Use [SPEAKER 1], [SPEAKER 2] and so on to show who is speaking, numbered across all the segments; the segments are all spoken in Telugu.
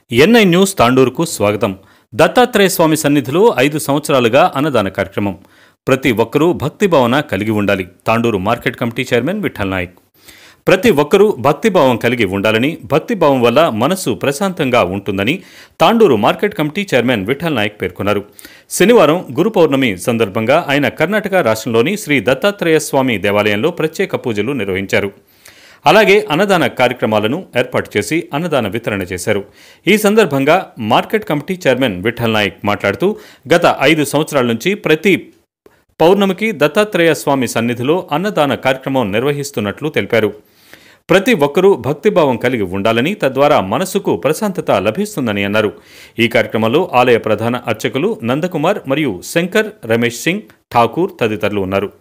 [SPEAKER 1] ఎన్ఐ న్యూస్ తాండూరుకు స్వాగతం దత్తాత్రేయ స్వామి సన్నిధిలో ఐదు సంవత్సరాలుగా అన్నదాన కార్యక్రమం ప్రతి ఒక్కరూ భక్తి భావన కలిగి ఉండాలి Tandur market committee chairman Vithal Naik ప్రతి ఒక్కరూ భక్తిభావం కలిగి ఉండాలని భక్తిభావం వల్ల మనసు ప్రశాంతంగా ఉంటుందని Tandur market committee chairman Vithal Naik పేర్కొన్నారు శనివారం గురు పౌర్ణమి సందర్భంగా ఆయన కర్ణాటక రాష్ట్రంలోని శ్రీ దత్తాత్రేయ స్వామి దేవాలయంలో ప్రత్యేక పూజలు నిర్వహించారు అలాగే అన్నదాన కార్యక్రమాలను ఏర్పాటు చేసి అన్నదాన వితరణ చేశారు ఈ సందర్భంగా market committee chairman Vithal Naik మాట్లాడుతూ గత ఐదు సంవత్సరాల నుంచి ప్రతి పౌర్ణమికి దత్తాత్రేయ స్వామి సన్నిధిలో అన్నదాన కార్యక్రమం నిర్వహిస్తున్నట్లు తెలిపారు ప్రతి ఒక్కరూ భక్తిభావం కలిగి ఉండాలని తద్వారా మనసుకు ప్రశాంతత లభిస్తుందని అన్నారు ఈ కార్యక్రమంలో ఆలయ ప్రధాన అర్చకులు నందకుమార్ మరియు శంకర్ రమేష్ సింగ్ ఠాకూర్ తదితరులు ఉన్నారు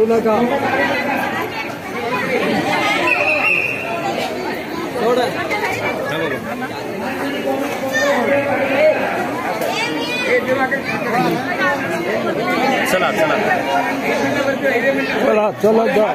[SPEAKER 2] चला चला जा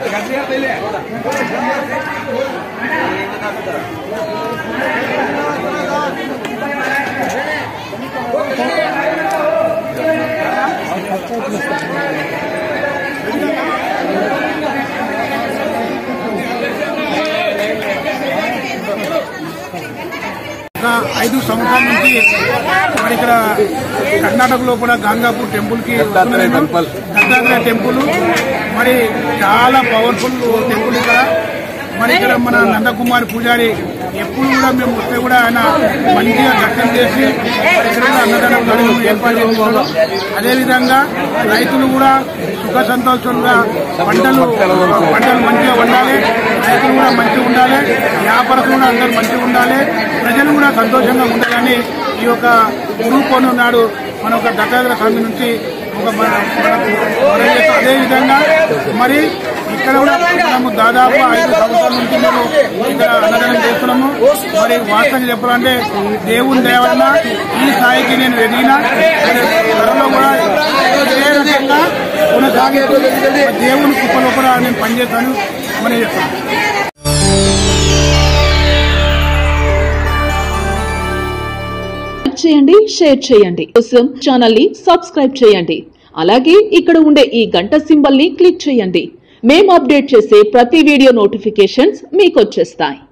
[SPEAKER 3] ఒక ఐదు సంవత్సరాల నుంచి మరి ఇక్కడ కర్ణాటకలో కూడా గాంగాపూర్ టెంపుల్ కి
[SPEAKER 2] దత్తాత్రేయ టెంపుల్.
[SPEAKER 3] దత్తాత్రేయ టెంపుల్ మరి చాలా పవర్ఫుల్ టెంపుల్ ఇక్కడ మరి ఇక్కడ మన నందకుమార్ పూజారి ఎప్పుడు కూడా మేము వస్తే కూడా ఆయన మంచిగా దర్శనం చేసి మరి ఇక్కడ కూడా అన్నదానం కార్యక్రమం ఏర్పాటు చేస్తున్నారు అదేవిధంగా రైతులు కూడా సుఖ సంతోషంగా పంటలు పంటలు మంచిగా ఉండాలి రైతులు కూడా మంచిగా ఉండాలి వ్యాపారస్తులు కూడా అందరూ మంచిగా ఉండాలి ప్రజలు కూడా సంతోషంగా ఉండాలని ఈ యొక్క గురువు పౌర్ణమి నాడు మన ఒక దత్తాత్రేయ స్వామి నుంచి ఒక మన మనకు మనం చేస్తాం. అదేవిధంగా మరి ఇక్కడ కూడా మనము దాదాపు ఐదు సంవత్సరాల నుంచి మేము ఇక్కడ అన్నదానం చేస్తున్నాము మరి వాస్తవంగా చెప్పాలంటే దేవుని దయ వలన ఈ స్థాయికి నేను ఎదిగిన మరి త్వరలో కూడా ఇదే రకంగా కొనసాగే దేవుని కృపలో కూడా నేను పనిచేస్తాను మనం చేస్తాను
[SPEAKER 4] లైక్ చేయండి షేర్ చేయండి కోసం ఛానల్ ని సబ్స్క్రైబ్ చేయండి అలాగే ఇక్కడ ఉండే ఈ గంట సింబల్ ని క్లిక్ చేయండి మేము అప్డేట్ చేసే ప్రతి వీడియో నోటిఫికేషన్స్ మీకు వచ్చేస్తాయి